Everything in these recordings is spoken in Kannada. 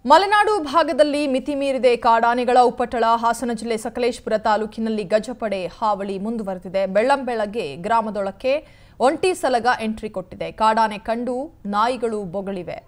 ಮಲೆನಾಡು ಭಾಗದಲ್ಲಿ ಮಿತಿ ಮೀರಿದೆ ಕಾಡಾನೆಗಳ ಉಪ್ಪಟಳ ಹಾಸನ ಜಿಲ್ಲೆ ಸಕಲೇಶ್ಪುರ ತಾಲೂಕಿನಲ್ಲಿ ಗಜಪಡೆ ಹಾವಳಿ ಮುಂದುವರೆದಿದೆ ಬೆಳ್ಳಂಬೆಳಗ್ಗೆ ಗ್ರಾಮದೊಳಕ್ಕೆ ಒಂಟಿ ಸಲಗ ಎಂಟ್ರಿ ಕೊಟ್ಟಿದೆ ಕಾಡಾನೆ ಕಂಡು ನಾಯಿಗಳು ಬೊಗಳಿವೆ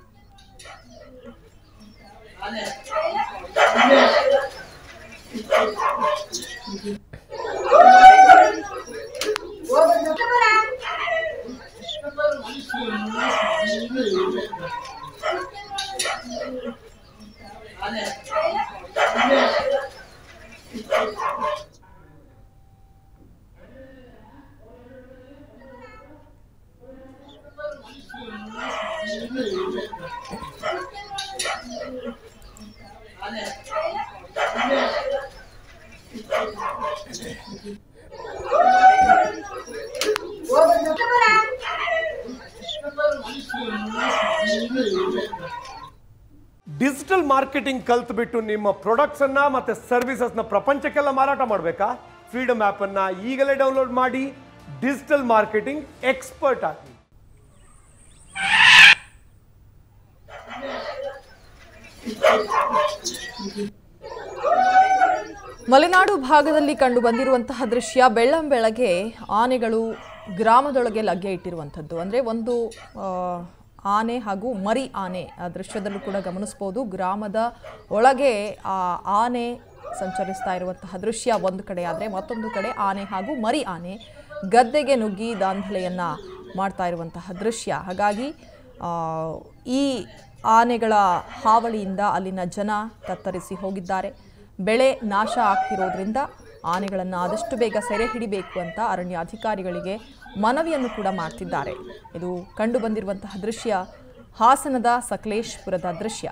ಡಿಜಿಟಲ್ ಮಾರ್ಕೆಟಿಂಗ್ ಕಲ್ತ್ಬಿಟ್ಟು ನಿಮ್ಮ ಪ್ರಾಡಕ್ಟ್ಸ್ ಅನ್ನ ಮತ್ತೆ ಸರ್ವಿಸಸ್ ನ ಪ್ರಪಂಚಕ್ಕೆಲ್ಲ ಮಾರಾಟ ಮಾಡಬೇಕಾ ಫ್ರೀಡಮ್ ಆಪ್ ಅನ್ನ ಈಗಲೇ ಡೌನ್ಲೋಡ್ ಮಾಡಿ ಡಿಜಿಟಲ್ ಮಾರ್ಕೆಟಿಂಗ್ ಎಕ್ಸ್ಪರ್ಟ್ ಆಗಿ ಮಲೆನಾಡು ಭಾಗದಲ್ಲಿ ಕಂಡು ಬಂದಿರುವಂತಹ ದೃಶ್ಯ ಬೆಳ್ಳಂಬೆಳಗ್ಗೆ ಆನೆಗಳು ಗ್ರಾಮದೊಳಗೆ ಲಗ್ಗೆ ಇಟ್ಟಿರುವಂಥದ್ದು ಅಂದರೆ ಒಂದು ಆ, ಆನೆ ಹಾಗೂ ಮರಿ ಆನೆ ಆ ದೃಶ್ಯದಲ್ಲೂ ಕೂಡ ಗಮನಿಸ್ಬೋದು ಗ್ರಾಮದ ಒಳಗೆ ಆ ಆನೆ ಸಂಚರಿಸ್ತಾ ಇರುವಂತಹ ದೃಶ್ಯ ಒಂದು ಕಡೆ ಆದರೆ ಮತ್ತೊಂದು ಕಡೆ ಆನೆ ಹಾಗೂ ಮರಿ ಆನೆ ಗದ್ದೆಗೆ ನುಗ್ಗಿ ದಾಂಧಲೆಯನ್ನು ಮಾಡ್ತಾ ಇರುವಂತಹ ದೃಶ್ಯ ಹಾಗಾಗಿ ಆ, ಈ ಆನೆಗಳ ಹಾವಳಿಯಿಂದ ಅಲ್ಲಿನ ಜನ ತತ್ತರಿಸಿ ಹೋಗಿದ್ದಾರೆ ಬೆಳೆ ನಾಶ ಆಗ್ತಿರೋದ್ರಿಂದ ಆನೆಗಳನ್ನು ಆದಷ್ಟು ಬೇಗ ಸೆರೆ ಹಿಡಿಬೇಕು ಅಂತ ಅರಣ್ಯ ಅಧಿಕಾರಿಗಳಿಗೆ ಮನವಿಯನ್ನು ಕೂಡ ಮಾಡ್ತಿದ್ದಾರೆ ಇದು ಕಂಡು ಬಂದಿರುವಂತಹ ದೃಶ್ಯ ಹಾಸನದ ಸಕಲೇಶ್ಪುರದ ದೃಶ್ಯ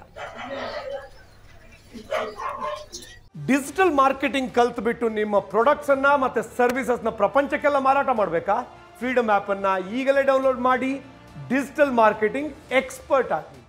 ಡಿಜಿಟಲ್ ಮಾರ್ಕೆಟಿಂಗ್ ಕಲ್ತ್ಬಿಟ್ಟು ನಿಮ್ಮ ಪ್ರಾಡಕ್ಟ್ಸ್ ಅನ್ನ ಮತ್ತೆ ಸರ್ವಿಸಸ್ ನ ಪ್ರಪಂಚಕ್ಕೆಲ್ಲ ಮಾರಾಟ ಮಾಡಬೇಕಾ ಫ್ರೀಡಮ್ ಆಪ್ ಅನ್ನ ಈಗಲೇ ಡೌನ್ಲೋಡ್ ಮಾಡಿ ಡಿಜಿಟಲ್ ಮಾರ್ಕೆಟಿಂಗ್ ಎಕ್ಸ್ಪರ್ಟ್ ಆಗಿ